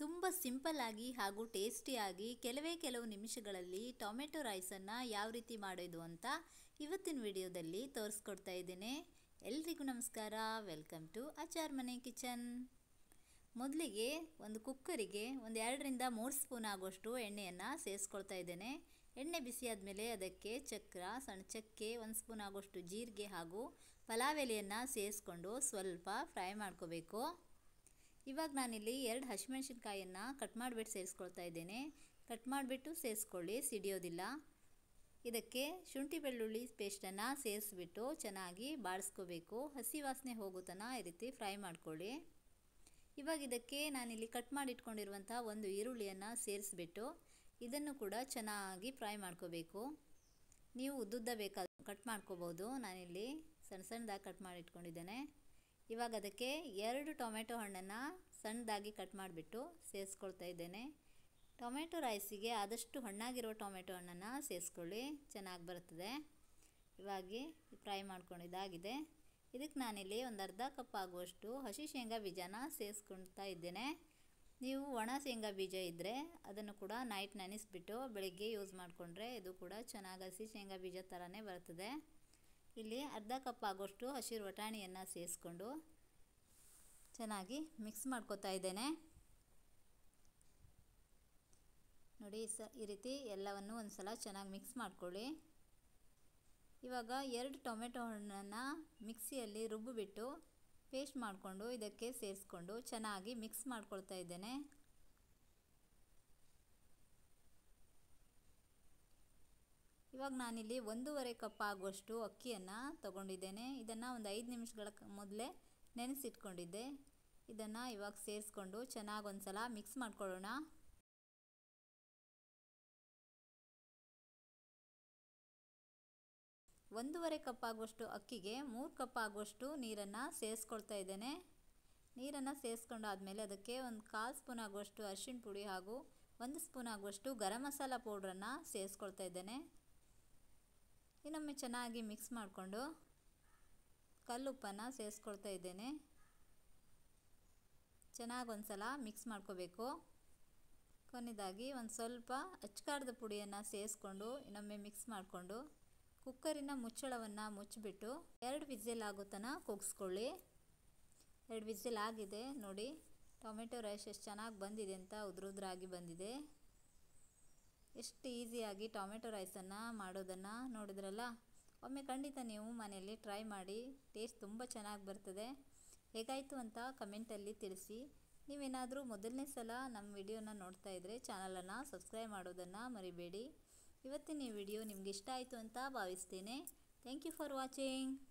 ತುಂಬ ಸಿಂಪಲ್ಲಾಗಿ ಹಾಗೂ ಟೇಸ್ಟಿಯಾಗಿ ಕೆಲವೇ ಕೆಲವು ನಿಮಿಷಗಳಲ್ಲಿ ಟೊಮೆಟೊ ರೈಸನ್ನು ಯಾವ ರೀತಿ ಮಾಡೋದು ಅಂತ ಇವತ್ತಿನ ವಿಡಿಯೋದಲ್ಲಿ ತೋರಿಸ್ಕೊಡ್ತಾ ಇದ್ದೇನೆ ಎಲ್ರಿಗೂ ನಮಸ್ಕಾರ ವೆಲ್ಕಮ್ ಟು ಆಚಾರ್ ಮನೆ ಕಿಚನ್ ಮೊದಲಿಗೆ ಒಂದು ಕುಕ್ಕರಿಗೆ ಒಂದು ಎರಡರಿಂದ ಮೂರು ಸ್ಪೂನ್ ಆಗುವಷ್ಟು ಎಣ್ಣೆಯನ್ನು ಸೇರಿಸ್ಕೊಳ್ತಾ ಇದ್ದೇನೆ ಎಣ್ಣೆ ಬಿಸಿ ಆದಮೇಲೆ ಅದಕ್ಕೆ ಚಕ್ರ ಸಣ್ಣ ಚಕ್ಕೆ ಒಂದು ಸ್ಪೂನ್ ಆಗುವಷ್ಟು ಜೀರಿಗೆ ಹಾಗೂ ಪಲಾವ್ ಎಲೆಯನ್ನು ಸೇರಿಸ್ಕೊಂಡು ಸ್ವಲ್ಪ ಫ್ರೈ ಮಾಡ್ಕೋಬೇಕು ಇವಾಗ ನಾನಿಲ್ಲಿ ಎರಡು ಹಸಿಮೆಣ್ಸಿನ್ಕಾಯನ್ನು ಕಟ್ ಮಾಡಿಬಿಟ್ಟು ಸೇರಿಸ್ಕೊಳ್ತಾ ಇದ್ದೇನೆ ಕಟ್ ಮಾಡಿಬಿಟ್ಟು ಸೇರಿಸ್ಕೊಳ್ಳಿ ಸಿಡಿಯೋದಿಲ್ಲ ಇದಕ್ಕೆ ಶುಂಠಿ ಬೆಳ್ಳುಳ್ಳಿ ಪೇಸ್ಟನ್ನು ಸೇರಿಸ್ಬಿಟ್ಟು ಚೆನ್ನಾಗಿ ಬಾಡಿಸ್ಕೋಬೇಕು ಹಸಿ ವಾಸನೆ ಹೋಗೋ ತನಕ ಈ ರೀತಿ ಫ್ರೈ ಮಾಡ್ಕೊಳ್ಳಿ ಇವಾಗ ಇದಕ್ಕೆ ನಾನಿಲ್ಲಿ ಕಟ್ ಮಾಡಿ ಇಟ್ಕೊಂಡಿರುವಂಥ ಒಂದು ಈರುಳ್ಳಿಯನ್ನು ಸೇರಿಸ್ಬಿಟ್ಟು ಇದನ್ನು ಕೂಡ ಚೆನ್ನಾಗಿ ಫ್ರೈ ಮಾಡ್ಕೋಬೇಕು ನೀವು ಉದ್ದುದ್ದ ಬೇಕಾದ ಕಟ್ ಮಾಡ್ಕೋಬೋದು ನಾನಿಲ್ಲಿ ಸಣ್ಣ ಸಣ್ಣದಾಗಿ ಕಟ್ ಮಾಡಿ ಇಟ್ಕೊಂಡಿದ್ದೇನೆ ಇವಾಗ ಅದಕ್ಕೆ ಎರಡು ಟೊಮೆಟೊ ಹಣ್ಣನ್ನು ಸಣ್ಣದಾಗಿ ಕಟ್ ಮಾಡಿಬಿಟ್ಟು ಸೇರಿಸ್ಕೊಳ್ತಾ ಇದ್ದೇನೆ ಟೊಮೆಟೊ ರೈಸಿಗೆ ಆದಷ್ಟು ಹಣ್ಣಾಗಿರೋ ಟೊಮೆಟೊ ಹಣ್ಣನ್ನು ಸೇರಿಸ್ಕೊಳ್ಳಿ ಚೆನ್ನಾಗಿ ಬರ್ತದೆ ಇವಾಗಿ ಫ್ರೈ ಮಾಡ್ಕೊಂಡಿದ್ದಾಗಿದೆ ಇದಕ್ಕೆ ನಾನಿಲ್ಲಿ ಒಂದು ಅರ್ಧ ಕಪ್ ಆಗುವಷ್ಟು ಹಸಿ ಶೇಂಗಾ ಬೀಜನ ಸೇರಿಸ್ಕೊಳ್ತಾ ಇದ್ದೇನೆ ನೀವು ಒಣ ಶೇಂಗಾ ಬೀಜ ಇದ್ದರೆ ಅದನ್ನು ಕೂಡ ನೈಟ್ ನೆನೆಸ್ಬಿಟ್ಟು ಬೆಳಿಗ್ಗೆ ಯೂಸ್ ಮಾಡಿಕೊಂಡ್ರೆ ಇದು ಕೂಡ ಚೆನ್ನಾಗಿ ಹಸಿ ಶೇಂಗಾ ಬೀಜ ಥರನೇ ಬರ್ತದೆ ಇಲ್ಲಿ ಅರ್ಧ ಕಪ್ ಆಗೋಷ್ಟು ಹಸಿರು ವಟಾಣಿಯನ್ನು ಸೇರಿಸ್ಕೊಂಡು ಚೆನ್ನಾಗಿ ಮಿಕ್ಸ್ ಮಾಡ್ಕೊತಾ ಇದ್ದೇನೆ ನೋಡಿ ಸ ಈ ರೀತಿ ಎಲ್ಲವನ್ನು ಒಂದು ಸಲ ಚೆನ್ನಾಗಿ ಮಿಕ್ಸ್ ಮಾಡ್ಕೊಳ್ಳಿ ಇವಾಗ ಎರಡು ಟೊಮೆಟೊ ಹಣ್ಣನ್ನು ಮಿಕ್ಸಿಯಲ್ಲಿ ರುಬ್ಬಿಬಿಟ್ಟು ಪೇಸ್ಟ್ ಮಾಡಿಕೊಂಡು ಇದಕ್ಕೆ ಸೇರಿಸ್ಕೊಂಡು ಚೆನ್ನಾಗಿ ಮಿಕ್ಸ್ ಮಾಡ್ಕೊಳ್ತಾ ಇದ್ದೇನೆ ಇವಾಗ ನಾನಿಲ್ಲಿ ಒಂದೂವರೆ ಕಪ್ ಆಗುವಷ್ಟು ಅಕ್ಕಿಯನ್ನು ತಗೊಂಡಿದ್ದೇನೆ ಇದನ್ನು ಒಂದು ಐದು ನಿಮಿಷಗಳ ಮೊದಲೇ ನೆನೆಸಿಟ್ಕೊಂಡಿದ್ದೆ ಇದನ್ನು ಇವಾಗ ಸೇರಿಸ್ಕೊಂಡು ಚೆನ್ನಾಗಿ ಒಂದು ಸಲ ಮಿಕ್ಸ್ ಮಾಡ್ಕೊಳ್ಳೋಣ ಒಂದೂವರೆ ಕಪ್ ಆಗುವಷ್ಟು ಅಕ್ಕಿಗೆ ಮೂರು ಕಪ್ ಆಗುವಷ್ಟು ನೀರನ್ನು ಸೇರಿಸ್ಕೊಳ್ತಾ ಇದ್ದೇನೆ ನೀರನ್ನು ಸೇರಿಸ್ಕೊಂಡಾದ್ಮೇಲೆ ಅದಕ್ಕೆ ಒಂದು ಕಾಲು ಸ್ಪೂನ್ ಆಗುವಷ್ಟು ಅರಿಶಿಣ ಪುಡಿ ಹಾಗೂ ಒಂದು ಸ್ಪೂನ್ ಆಗುವಷ್ಟು ಗರಂ ಮಸಾಲ ಪೌಡ್ರನ್ನು ಸೇರಿಸ್ಕೊಳ್ತಾ ಇದ್ದೇನೆ ಇನ್ನೊಮ್ಮೆ ಚೆನ್ನಾಗಿ ಮಿಕ್ಸ್ ಮಾಡಿಕೊಂಡು ಕಲ್ಲುಪ್ಪನ್ನು ಸೇರಿಸ್ಕೊಳ್ತಾ ಇದ್ದೇನೆ ಚೆನ್ನಾಗಿ ಒಂದು ಸಲ ಮಿಕ್ಸ್ ಮಾಡ್ಕೋಬೇಕು ಕೊನೆಯದಾಗಿ ಒಂದು ಸ್ವಲ್ಪ ಅಚ್ಕಾರದ ಪುಡಿಯನ್ನು ಸೇರಿಸ್ಕೊಂಡು ಇನ್ನೊಮ್ಮೆ ಮಿಕ್ಸ್ ಮಾಡಿಕೊಂಡು ಕುಕ್ಕರಿನ ಮುಚ್ಚಳವನ್ನು ಮುಚ್ಚಿಬಿಟ್ಟು ಎರಡು ವಿಸಿಲ್ ಆಗೋ ತನಕ ಕೂಗಿಸ್ಕೊಳ್ಳಿ ಎರಡು ವಿಸಿಲ್ ಆಗಿದೆ ನೋಡಿ ಟೊಮೆಟೊ ರೈಸ್ ಎಷ್ಟು ಚೆನ್ನಾಗಿ ಬಂದಿದೆ ಅಂತ ಉದ್ರುದ್ರಾಗಿ ಬಂದಿದೆ ಎಷ್ಟು ಈಸಿಯಾಗಿ ಟೊಮೆಟೊ ರೈಸನ್ನು ಮಾಡೋದನ್ನು ನೋಡಿದ್ರಲ್ಲ ಒಮ್ಮೆ ಖಂಡಿತ ನೀವು ಮನೆಯಲ್ಲಿ ಟ್ರೈ ಮಾಡಿ ಟೇಸ್ಟ್ ತುಂಬ ಚೆನ್ನಾಗಿ ಬರ್ತದೆ ಹೇಗಾಯಿತು ಅಂತ ಕಮೆಂಟಲ್ಲಿ ತಿಳಿಸಿ ನೀವೇನಾದರೂ ಮೊದಲನೇ ಸಲ ನಮ್ಮ ವಿಡಿಯೋನ ನೋಡ್ತಾ ಇದ್ದರೆ ಚಾನಲನ್ನು ಸಬ್ಸ್ಕ್ರೈಬ್ ಮಾಡೋದನ್ನು ಮರಿಬೇಡಿ ಇವತ್ತಿನ ಈ ವಿಡಿಯೋ ನಿಮ್ಗೆ ಇಷ್ಟ ಆಯಿತು ಅಂತ ಭಾವಿಸ್ತೇನೆ ಥ್ಯಾಂಕ್ ಯು ಫಾರ್ ವಾಚಿಂಗ್